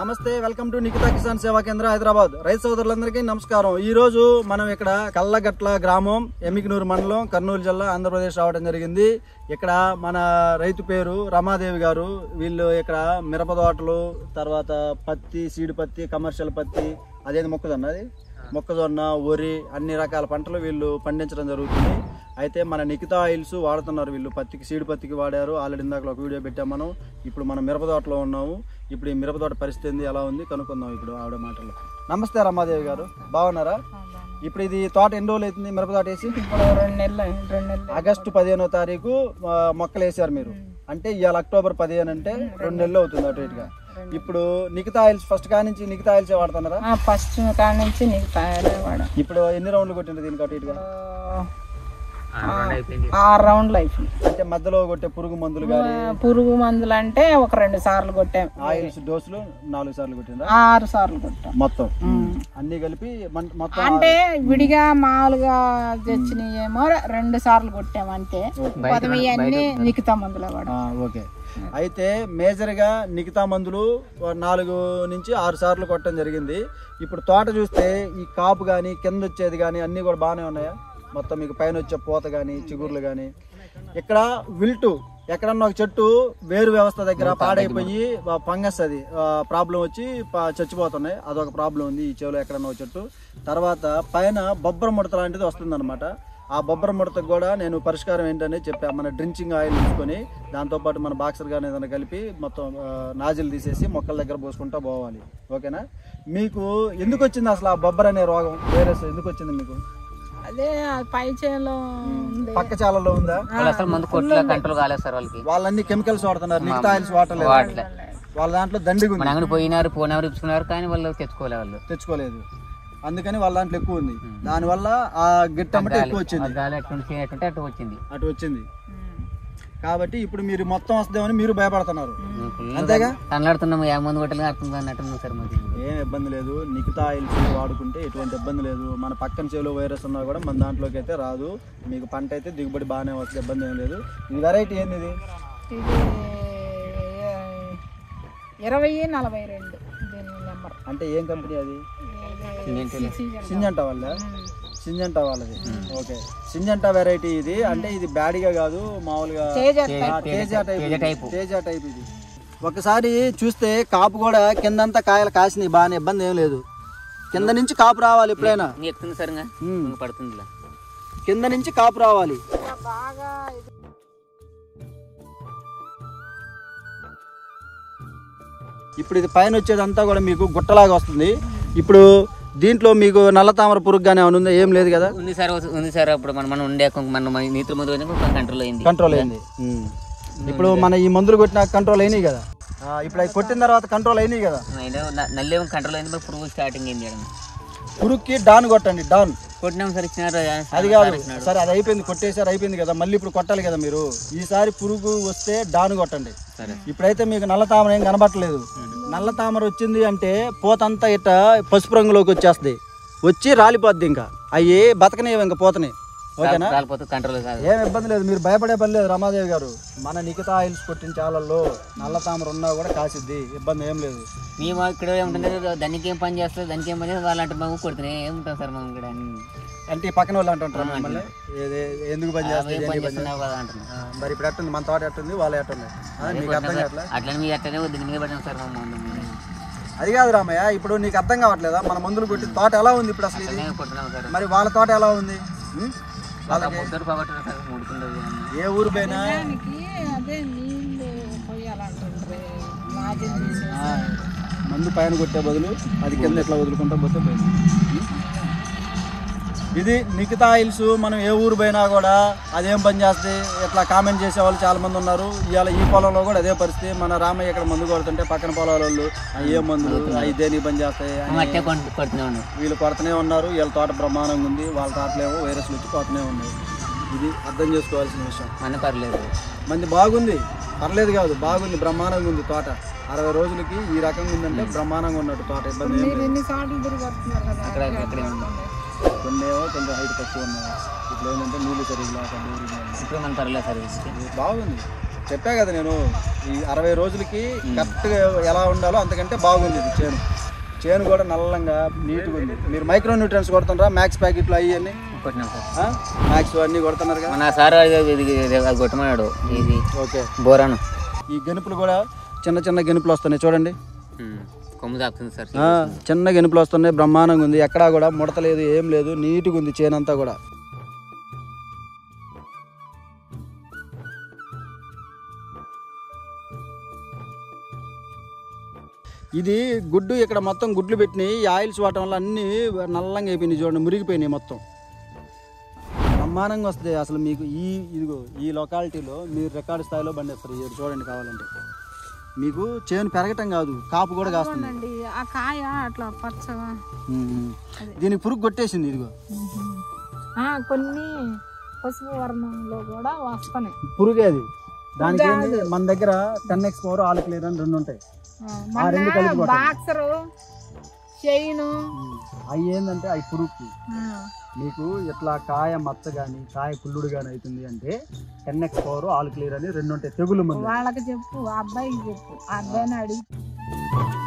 నమస్తే welcome to Nikhita Kisan సేవా కేంద్ర హైదరాబాద్ రైతు సోదరులందరికీ నమస్కారం ఈ రోజు మనం ఇక్కడ కల్లగట్ల గ్రామం ఎమ్మికినూరు మండలం కర్నూలు జిల్లా ఆంధ్రప్రదేశ్ రావడం జరిగింది ఇక్కడ మన రైతు పేరు రమాదేవి గారు వీళ్ళు ఇక్కడ మిరప తోటలు తర్వాత పత్తి సీడు పత్తి కమర్షియల్ పత్తి అదేది మొక్కజొన్న అది మొక్కజొన్న వరి అన్ని రకాల పంటలు వీళ్ళు పండించడం జరుగుతుంది అయితే మన నిఖితా ఆయిల్స్ వాడుతున్నారు వీళ్ళు పత్తికి సీడు పత్తికి వాడారు ఆల్రెడీ ఇందాక ఒక వీడియో పెట్టాం మనం ఇప్పుడు మనం మిరప తోటలో ఉన్నాము ఇప్పుడు ఈ మిరప తోట పరిస్థితి ఏంది ఎలా ఉంది కనుక్కుందాం ఇప్పుడు ఆవిడ మాటలు నమస్తే రమాదేవి గారు బాగున్నారా ఇప్పుడు ఇది తోట ఎన్ని రోజులు అవుతుంది మిరప తోట వేసి ఇప్పుడు రెండు నెలలు రెండు నెలలు ఆగస్టు పదిహేనో తారీఖు ఆ, మొక్కలు వేసారు మీరు అంటే ఇవాళ అక్టోబర్ పదిహేను అంటే రెండు నెలలు అవుతుంది అటు ఇటుగా ఇప్పుడు నిఖితా ఆయిల్స్ ఫస్ట్ కా నుంచి నిఖితా ఆయిల్స్ వాడుతున్నారా ఆ, ఫస్ట్ కాడ నుంచి నీకు తయారయ్యాడు ఇప్పుడు ఎన్ని రౌండ్లు కొట్టిండ్రు దీనికి అటు ఇటుగా ఆరు రౌండ్లు అయిపోయింది అంటే మధ్యలో కొట్టే పురుగు మందులు కానీ పురుగు మందులు అంటే ఒక రెండు సార్లు కొట్టాం ఆయిల్స్ డోసులు నాలుగు సార్లు కొట్టిండ్రా ఆరు సార్లు కొట్టాం మొత్తం అన్ని కలిపి మన్- మొత్తం అంటే విడిగా మామూలుగా తెచ్చినయేమో రెండు సార్లు కొట్టాం అంతే పదవి అన్ని నిక్కుతా మందులు వాడు ఆ, ఓకే అయితే మేజర్గా నిఖితా మందులు ఓ నాలుగు నుంచి ఆరు సార్లు కొట్టడం జరిగింది ఇప్పుడు తోట చూస్తే ఈ కాపు కానీ కింద వచ్చేది కానీ అన్నీ కూడా బాగానే ఉన్నాయా మొత్తం మీకు పైన వచ్చే పూత కానీ చిగుర్లు కానీ ఇక్కడ విల్టు ఎక్కడన్నా ఒక చెట్టు వేరు వ్యవస్థ దగ్గర పాడైపోయి ఫంగస్ అది ప్రాబ్లం వచ్చి ప- చచ్చిపోతున్నాయి అదొక ప్రాబ్లం ఉంది ఈ చెవులో ఎక్కడన్నా ఒక చెట్టు తర్వాత పైన బొబ్బర ముడత లాంటిది వస్తుందన్నమాట ఆ బొబ్బర ముడతకు కూడా నేను పరిష్కారం ఏంటనే చెప్పా మన డ్రించింగ్ ఆయిల్ తీసుకొని దాంతోపాటు మన బాక్సర్ కానీ ఏదైనా కలిపి మొత్తం ఆ, నాజిల్ తీసేసి మొక్కల దగ్గర పోసుకుంటా పోవాలి ఓకేనా మీకు ఎందుకు వచ్చింది అసలు ఆ బొబ్బర్ అనే రోగం వైరస్ ఎందుకు వచ్చింది మీకు అదే ఆ పై చేలో ఉంది పక్క చాలలో ఉందా వాళ్ళు అసలు ముందు కొట్లో కంట్రోల్ కాలేదు సార్ వాళ్ళకి వాళ్ళన్ని కెమికల్స్ వాడుతున్నారు మిగతా ఆయిల్స్ వాడలేదు వాడలే వాళ్ళ దాంట్లో దండిగా ఉంది మన అంగడి పోయినారు పోయినారు ఇచ్చుకున్నారు కానీ వాళ్ళు తెచ్చుకోలే వాళ్ళు తెచ్చుకోలేదు అందుకని వాళ్ళ దాంట్లో ఎక్కువ ఉంది దానివల్ల ఆ గిట్టమ్మట ఎక్కువ వచ్చింది గాలి ఎట్టుంటే ఎట్టుంటే అటు వచ్చింది అటు వచ్చింది కాబట్టి ఇప్పుడు మీరు మొత్తం వస్తుందేమని మీరు భయపడుతున్నారు ఫుల్ అంతేగా తనలాడుతున్నాము ఏ ముందు కొట్టలు అర్థం అన్నట్టు సార్ మాకు ఏం ఇబ్బంది లేదు నిఖితా ఆయిల్స్ వాడుకుంటే ఎటువంటి ఇబ్బంది లేదు మన పక్కన చెవిలో వైరస్ ఉన్నా కూడా మన దాంట్లోకి అయితే రాదు మీకు పంట అయితే దిగుబడి బాగానే వస్తుంది ఇబ్బంది ఏం లేదు ఈ వెరైటీ ఏంది ఇది ఇది ఇరవై నలభై రెండు దీని నెంబర్ అంటే ఏం కంపెనీ అది సీజన్ సింజంటా వాళ్ళ సింజంటా వాళ్ళది ఓకే సింజంటా వెరైటీ ఇది అంటే ఇది బ్యాడిగా కాదు మామూలుగా తేజ ఆ, Teja type type. Teja type ఇది ఒకసారి చూస్తే కాపు కూడా కిందంతా కాయలు కాసినాయి బాగానే ఇబ్బంది ఏం లేదు కింద నుంచి కాపు రావాలి ఎప్పుడైనా ఇంక ఎక్కుతుంది సార్ ఇంకా ఉమ్. ఇంక పడుతుంది ఇలా కింద నుంచి కాపు రావాలి బాగా ఇది ఇప్పుడు ఇది పైన వచ్చేదంతా కూడా మీకు గుట్టలాగా వస్తుంది ఇప్పుడు దీంట్లో మీకు నల్ల తామర పురుగు కానీ ఏమైనా ఉందా ఏం లేదు కదా ఉంది సార్ ఉంది సార్ అప్పుడు మనం మనం ఉండే మన మన నీతుల ముందు కొంచెం కంట్రోల్ అయింది కంట్రోల్ అయింది ఇప్పుడు మన ఈ మందులు కొట్టిన కంట్రోల్ అయినాయి కదా ఆ, ఇప్పుడు అవి కొట్టిన తర్వాత కంట్రోల్ అయినాయి కదా అయినా న- నల్లేమో కంట్రోల్ అయింది మరి పురుగు స్టార్టింగ్ అయింది మేడం పురుగుకి డాన్ కొట్టండి డాన్ కొట్టినాం సార్ ఇచ్చినారు అది కాదు సరే అది అయిపోయింది కొట్టేసారు అయిపోయింది కదా మళ్ళీ ఇప్పుడు కొట్టాలి కదా మీరు ఈసారి పురుగు వస్తే డాన్ కొట్టండి సరే ఇప్పుడైతే మీకు నల్ల తామర ఏం కనబట్టలేదు నల్ల తామర వచ్చింది అంటే పోతంతా ఇట్ట పసుపు రంగులోకి వచ్చేస్తుంది వచ్చి రాలిపోద్ది ఇంకా అవి బతకనేవి ఇంకా పోతనే ఓకేనా కాలిపోతే కంట్రోల్ కాదు ఏం ఇబ్బంది లేదు మీరు భయపడే పని లేదు రమాదేవి గారు మన నిఖితా ఆయిల్స్ కొట్టిన చాలల్లో నల్ల తామర ఉన్నా కూడా కాసిద్ది ఇబ్బంది ఏం లేదు మేము ఇక్కడ ఏముంటుంది దానికి ఏం పని చేస్తుంది దానికి ఏం పని చేస్తుంది వాళ్ళంటే మేము కొడుతూనే ఏముంటాం సార్ మేము ఇక్కడ అంటే ఈ పక్కన వాళ్ళు అంటుంటారు మిమ్మల్ని ఏది ఎందుకు పని చేస్తుంది ఏం దేనికి పని పని చేస్తున్నావు కదా అంటున్నాం ఆ, మరి ఇప్పుడు ఎట్టుంది మన తోట ఎట్టుంది వాళ్ళు ఎట్టుంది ఆ, నీకు అర్థం కావట్లే అట్లనే మీరు అట్లనే దీని మీద పడ్డాం సార్ మా ముందు అది కాదు రామయ్య ఇప్పుడు నీకు అర్థం కావట్లేదా మన మందులు కొట్టిన తోట ఎలా ఉంది ఇప్పుడు అసలు ఇది మేము కొట్టున్నాం సార్ మరి వాళ్ళ తోట ఎలా ఉంది ఉం? వాళ్ళ పొద్దురు పగట్టున్నారు సార్ ముడుకుంటుంది ఏ ఊరు పోయినా దానికి అదే నీళ్ళు పోయాలంటుండ్రి నాజీ తీసేసి ఆ, మందు పైన కొట్టే బదులు అది కింద ఎట్లా వదులుకుంటా పోతే పోయింది ఇది నిఖితా ఆయిల్స్ మనం ఏ ఊరు పోయినా కూడా అదేం పని చేస్తుంది ఇట్లా కామెంట్ చేసే వాళ్ళు చాలా మంది ఉన్నారు ఇవాళ ఈ పొలంలో కూడా అదే పరిస్థితి మన రామయ్య ఇక్కడ మందు కొడుతుంటే పక్కన పొలాల వాళ్ళు "ఆ, ఏ మందులు అవి దేనికి పని చేస్తాయి అని అట్టే కొట్టు కొడుతూనే ఉన్నాం వీళ్ళు కొడుతూనే ఉన్నారు వీళ్ళ తోట బ్రహ్మాండంగా ఉంది వాళ్ళ తోటలేమో వైరస్లు వచ్చి పోతూనే ఉన్నాయి ఇది అర్థం చేసుకోవాల్సిన విషయం మన పర్లేదు మంది బాగుంది పర్లేదు కాదు బాగుంది బ్రహ్మాండంగా ఉంది తోట అరవై రోజులకి ఈ రకంగా ఉందంటే బ్రహ్మాండంగా ఉన్నట్టు తోట ఇబ్బంది ఏం మీరు లేదు ఎన్ని సార్లు తిరిగి వస్తున్నారు కదా అక్కడ అక్కడే ఉన్నాం కొన్ని ఏమో కొంచెం హైట్ తక్కువ ఉన్నాయి ఇట్లా ఏంటంటే నీళ్ళు సరిగ్గా లేక బోరింగ్ ఉంది. ఇప్పుడు మన పర్లేదు సార్ ఇది బాగుంది చెప్పా కదా నేను ఈ అరవై రోజులకి కరెక్ట్గా ఎలా ఉండాలో అంతకంటే బాగుంది ఇది చేను చేను కూడా నల్లంగా నీట్గా ఉంది మీరు మైక్రో న్యూట్రియన్స్ కొడుతున్నారా మ్యాక్స్ ప్యాకెట్లు అయ్యి కొట్టినాం సార్ మ్యాక్స్ అన్నీ కొడుతున్నారు కదా మన సార్ అది ఇది ఇది అది కొట్టమన్నాడు ఇది ఓకే బోరాను ఈ గెనుపులు కూడా చిన్న చిన్న గెనుపులు వస్తున్నాయి చూడండి ఉమ్. కొమ్ము తాకుతుంది సార్ ఆ, చిన్న గెనుపులు వస్తున్నాయి బ్రహ్మాండంగా ఉంది ఎక్కడా కూడా ముడత లేదు ఏం లేదు నీట్గా ఉంది చేను అంతా కూడా ఇది గుడ్డు ఇక్కడ మొత్తం గుడ్లు పెట్టినాయి ఈ ఆయిల్స్ వాడటం వల్ల అన్నీ నల్లంగా అయిపోయినాయి చూడండి మురిగిపోయినాయి మొత్తం బ్రహ్మాండంగా వస్తుంది అసలు మీకు ఈ ఇదిగో ఈ లొకాలిటీలో మీరు రికార్డు స్థాయిలో పండిస్తారు ఇది చూడండి కావాలంటే మీకు చేను పెరగటం కాదు కాపు కూడా కాస్తుంది అండి ఆ కాయ అట్లా పచ్చగా ఉమ్. దీనికి పురుగు కొట్టేసింది ఇదిగో ఆ, కొన్ని పసుపు వర్ణంలో కూడా వస్తున్నాయి పురుగే అది దానికి ఏంది మన దగ్గర ten X power all clear అని రెండు ఉంటాయి ఆ, ఆ రెండు కలిపి మన కొట్టండి. బాక్సరు చైను అవి ఏంటంటే అవి పురుగుకి మీకు ఇట్లా కాయ మచ్చ కానీ కాయ కుళ్ళుడు కానీ అవుతుంది అంటే ten X power all clear అని రెండు ఉంటాయి తెగులు మంది వాళ్ళకి చెప్పు ఆ అబ్బాయికి చెప్పు ఆ అబ్బాయిని అడిగి